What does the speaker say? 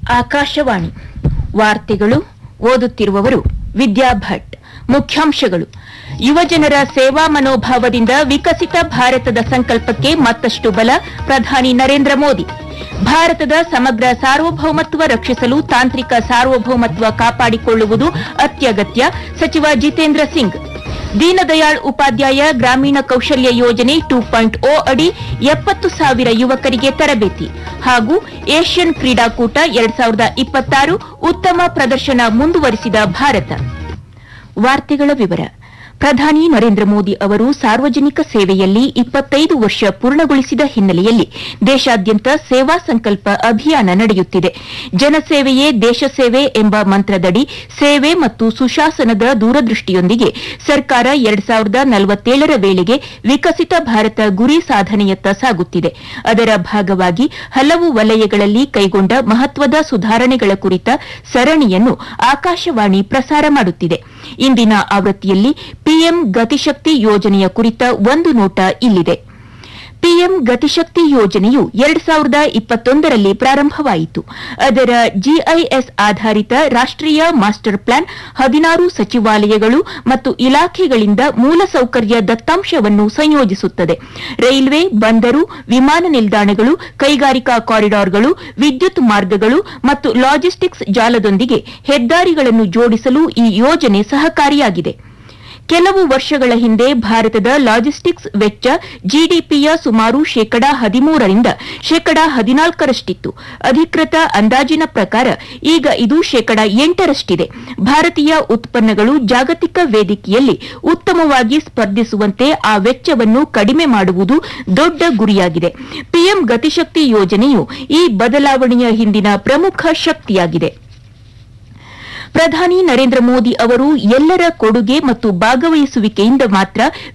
ಆಕಾಶವಾಣಿ ವಾರ್ತೆಗಳು ಓದುತ್ತಿರುವವರು ವಿದ್ಯಾ ಭಟ್ ಮುಖ್ಯಾಂಶಗಳು ಯುವಜನರ ಸೇವಾ ಮನೋಭಾವದಿಂದ ವಿಕಸಿತ ಭಾರತದ ಸಂಕಲ್ಪಕ್ಕೆ ಮತ್ತಷ್ಟು ಬಲ ಪ್ರಧಾನಿ ನರೇಂದ್ರ ಮೋದಿ ಭಾರತದ ಸಮಗ್ರ ಸಾರ್ವಭೌಮತ್ವ ರಕ್ಷಿಸಲು ತಾಂತ್ರಿಕ ಸಾರ್ವಭೌಮತ್ವ ಕಾಪಾಡಿಕೊಳ್ಳುವುದು ಅತ್ಯಗತ್ಯ ಸಚಿವ ಜಿತೇಂದ್ರ ಸಿಂಗ್ ದೀನದಯಾಳ್ ಉಪಾಧ್ಯಾಯ ಗ್ರಾಮೀಣ ಕೌಶಲ್ಯ ಯೋಜನೆ ಟೂ ಪಾಯಿಂಟ್ ಓ ಅಡಿ ಎಪ್ಪತ್ತು ಸಾವಿರ ಯುವಕರಿಗೆ ತರಬೇತಿ ಹಾಗೂ ಏಷ್ಯನ್ ಕ್ರೀಡಾಕೂಟ ಎರಡ್ ಸಾವಿರದ ಇಪ್ಪತ್ತಾರು ಉತ್ತಮ ಪ್ರದರ್ಶನ ಮುಂದುವರಿಸಿದ ಭಾರತ ವಾರ್ತೆಗಳ ವಿವರ ಪ್ರಧಾನಿ ನರೇಂದ್ರ ಮೋದಿ ಅವರು ಸಾರ್ವಜನಿಕ ಸೇವೆಯಲ್ಲಿ ಇಪ್ಪತ್ತೈದು ವರ್ಷ ಪೂರ್ಣಗೊಳಿಸಿದ ಹಿನ್ನೆಲೆಯಲ್ಲಿ ದೇಶಾದ್ಯಂತ ಸೇವಾ ಸಂಕಲ್ಪ ಅಭಿಯಾನ ನಡೆಯುತ್ತಿದೆ ಜನಸೇವೆಯೇ ದೇಶ ಸೇವೆ ಎಂಬ ಮಂತ್ರದಡಿ ಸೇವೆ ಮತ್ತು ಸುಶಾಸನದ ದೂರದೃಷ್ಟಿಯೊಂದಿಗೆ ಸರ್ಕಾರ ಎರಡ್ ಸಾವಿರದ ನಲವತ್ತೇಳರ ವೇಳೆಗೆ ವಿಕಸಿತ ಭಾರತ ಗುರಿ ಸಾಧನೆಯತ್ತ ಸಾಗುತ್ತಿದೆ ಅದರ ಭಾಗವಾಗಿ ಹಲವು ವಲಯಗಳಲ್ಲಿ ಕೈಗೊಂಡ ಮಹತ್ವದ ಸುಧಾರಣೆಗಳ ಕುರಿತ ಸರಣಿಯನ್ನು ಆಕಾಶವಾಣಿ ಪ್ರಸಾರ ಮಾಡುತ್ತಿದೆ ಇಂದಿನ ಆವೃತ್ತಿಯಲ್ಲಿ ಪಿಎಂ ಗತಿಶಕ್ತಿ ಯೋಜನೆಯ ಕುರಿತ ಒಂದು ನೋಟ ಇಲ್ಲಿದೆ ಪಿಎಂ ಗತಿಶಕ್ತಿ ಯೋಜನೆಯು ಎರಡ್ ಸಾವಿರದ ಇಪ್ಪತ್ತೊಂದರಲ್ಲಿ ಪ್ರಾರಂಭವಾಯಿತು ಅದರ ಜಿಐಎಸ್ ಆಧಾರಿತ ರಾಷ್ಟೀಯ ಮಾಸ್ಟರ್ ಪ್ಲಾನ್ ಹದಿನಾರು ಸಚಿವಾಲಯಗಳು ಮತ್ತು ಇಲಾಖೆಗಳಿಂದ ಮೂಲಸೌಕರ್ಯ ದತ್ತಾಂಶವನ್ನು ಸಂಯೋಜಿಸುತ್ತದೆ ರೈಲ್ವೆ ಬಂದರು ವಿಮಾನ ನಿಲ್ದಾಣಗಳು ಕೈಗಾರಿಕಾ ಕಾರಿಡಾರ್ಗಳು ವಿದ್ಯುತ್ ಮಾರ್ಗಗಳು ಮತ್ತು ಲಾಜಿಸ್ಟಿಕ್ಸ್ ಜಾಲದೊಂದಿಗೆ ಹೆದ್ದಾರಿಗಳನ್ನು ಜೋಡಿಸಲು ಈ ಯೋಜನೆ ಸಹಕಾರಿಯಾಗಿದೆ ಕೆಲವು ವರ್ಷಗಳ ಹಿಂದೆ ಭಾರತದ ಲಾಜಿಸ್ಟಿಕ್ಸ್ ವೆಚ್ಚ ಜಿಡಿಪಿಯ ಸುಮಾರು ಶೇಕಡಾ ಹದಿಮೂರರಿಂದ ಶೇಕಡಾ ಹದಿನಾಲ್ಕರಷ್ಟಿತ್ತು ಅಧಿಕೃತ ಅಂದಾಜಿನ ಪ್ರಕಾರ ಈಗ ಇದು ಶೇಕಡಾ ಎಂಟರಷ್ಟಿದೆ ಭಾರತೀಯ ಉತ್ಪನ್ನಗಳು ಜಾಗತಿಕ ವೇದಿಕೆಯಲ್ಲಿ ಉತ್ತಮವಾಗಿ ಸ್ಪರ್ಧಿಸುವಂತೆ ಆ ವೆಚ್ಚವನ್ನು ಕಡಿಮೆ ಮಾಡುವುದು ದೊಡ್ಡ ಗುರಿಯಾಗಿದೆ ಪಿಎಂ ಗತಿಶಕ್ತಿ ಯೋಜನೆಯು ಈ ಬದಲಾವಣೆಯ ಹಿಂದಿನ ಪ್ರಮುಖ ಶಕ್ತಿಯಾಗಿದೆ ಪ್ರಧಾನಿ ನರೇಂದ್ರ ಮೋದಿ ಅವರು ಎಲ್ಲರ ಕೊಡುಗೆ ಮತ್ತು ಭಾಗವಹಿಸುವಿಕೆಯಿಂದ ಮಾತ್ರ